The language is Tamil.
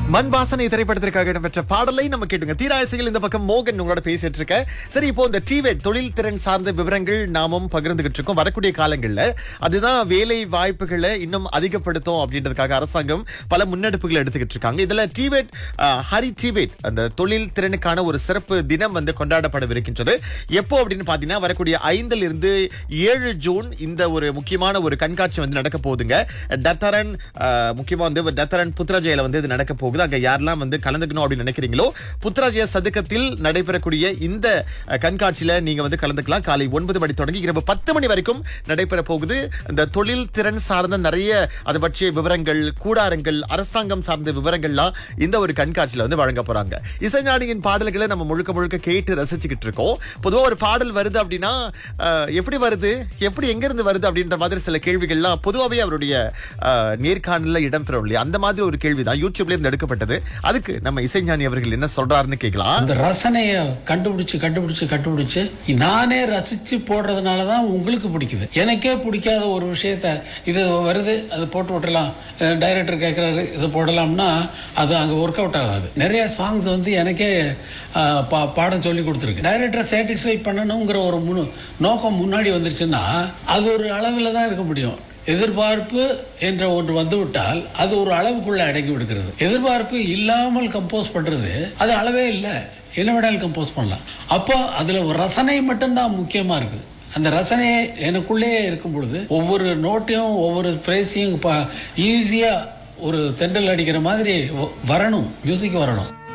மண் வாசனை திரைப்படத்திற்காக இடம்பெற்ற பாடலை நம்ம கேட்டுங்க தீராயசையில் இந்த பக்கம் மோகன் உங்களோட பேசிட்டு இருக்க சரி இப்போ இந்த டிவேட் தொழில் திறன் சார்ந்த விவரங்கள் நாமும் பகிர்ந்துகிட்டு இருக்கோம் வரக்கூடிய காலங்கள்ல அதுதான் வேலை வாய்ப்புகளை இன்னும் அதிகப்படுத்தும் அப்படின்றதுக்காக அரசாங்கம் பல முன்னெடுப்புகளை எடுத்துக்கிட்டு இருக்காங்க இதுல டிவேட் ஹரி டிவேட் அந்த தொழில் திறனுக்கான ஒரு சிறப்பு தினம் வந்து கொண்டாடப்படவிருக்கின்றது எப்போ அப்படின்னு பாத்தீங்கன்னா வரக்கூடிய ஐந்துல இருந்து ஏழு ஜூன் இந்த ஒரு முக்கியமான ஒரு கண்காட்சி வந்து நடக்க போகுதுங்க டத்தரன் அஹ், முக்கியமா வந்து டத்தரன் புத்ராஜயில வந்து இது நடக்க போகுது அங்க யாரெல்லாம் வந்து கலந்துக்கணும் அப்படின்னு நினைக்கிறீங்களோ புத்ராஜய சதுக்கத்தில் நடைபெறக்கூடிய இந்த அஹ், கண்காட்சியில நீங்க வந்து கலந்துக்கலாம் காலை ஒன்பது மணி தொடங்கி இரவு பத்து மணி வரைக்கும் நடைபெற போகுது இந்த தொழில் திறன் சார்ந்த நிறைய அது பற்றிய விவரங்கள் கூடாரங்கள் அரசாங்கம் சார்ந்த விவரங்கள்லாம் இந்த ஒரு கண்காட்சியில வந்து வழங்க போறாங்க இசைஞானியின் பாடல்களை நம்ம முழுக்க முழுக்க கேட்டு ரசிச்சுக்கிட்டு இருக்கோம் பொதுவா ஒரு பாடல் வருது அப்படின்னா அஹ், எப்படி வருது எப்படி எங்க இருந்து வருது அப்படின்ற மாதிரி சில கேள்விகள்லாம் பொதுவாகவே அவருடைய அஹ், நேர்காணல்ல இடம்பெறும் இல்லையா அந்த மாதிரி ஒரு கேள்விதான் யூடியூப்ல இருந்து எடுக்கப்பட்டது அதுக்கு நம்ம இசைஞானி அவர்கள் என்ன சொல்றாருன்னு கேட்கலாம் அந்த ரசனைய கண்டுபிடிச்சு கண்டுபிடிச்சு கண்டுபிடிச்சு நானே ரசிச்சு போடுறதுனால தான் உங்களுக்கு பிடிக்குது எனக்கே பிடிக்காத ஒரு விஷயத்த இது வருது அது போட்டு விட்டுறலாம் டைரக்டர் கேட்குறாரு இது போடலாம்னா அது அங்கே ஒர்க் அவுட் ஆகாது நிறைய சாங்ஸ் வந்து எனக்கே அஹ், பா- பாடம் சொல்லி கொடுத்துருக்கு டைரக்டரை சாட்டிஸ்ஃபை பண்ணணுங்கிற ஒரு முன்னு நோக்கம் முன்னாடி வந்துருச்சுன்னா அது ஒரு அளவில் தான் இருக்க முடியும் எதிர்பார்ப்பு என்ற ஒன்று வந்துவிட்டால் அது ஒரு அளவுக்குள்ள அடங்கி விடுகிறது எதிர்பார்ப்பு இல்லாமல் கம்போஸ் பண்றது அது அளவே இல்லை என்ன வேணாலும் கம்போஸ் பண்ணலாம் அப்போ அதுல ஒரு ரசனை மட்டும்தான் முக்கியமா இருக்குது அந்த ரசனையே எனக்குள்ளேயே இருக்கும் பொழுது ஒவ்வொரு நோட்டையும் ஒவ்வொரு ஃப்ரேஸையும் ஈஸியா ஒரு தென்றல் அடிக்கிற மாதிரி வ- வரணும் மியூசிக் வரணும்